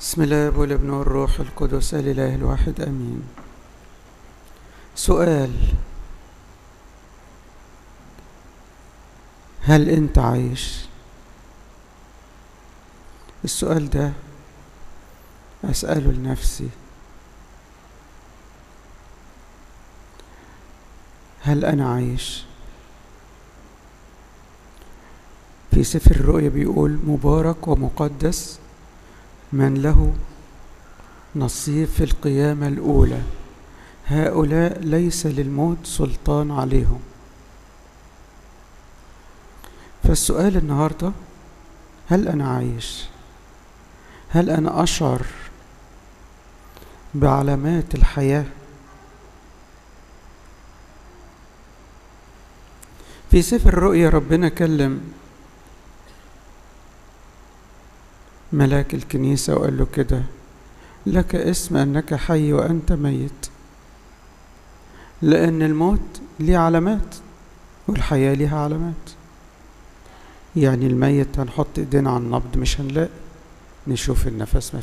بسم الله والابن والروح القدس الإله الواحد أمين سؤال هل أنت عايش؟ السؤال ده أسأله لنفسي هل أنا عايش؟ في سفر الرؤيا بيقول مبارك ومقدس من له نصيب في القيامة الأولى هؤلاء ليس للموت سلطان عليهم فالسؤال النهارده هل أنا عايش؟ هل أنا أشعر بعلامات الحياة؟ في سفر الرؤيا ربنا كلم ملاك الكنيسة وقال له كده لك اسم أنك حي وأنت ميت لأن الموت ليه علامات والحياة ليها علامات يعني الميت هنحط ايدينا على النبض مش هنلاقي نشوف النفس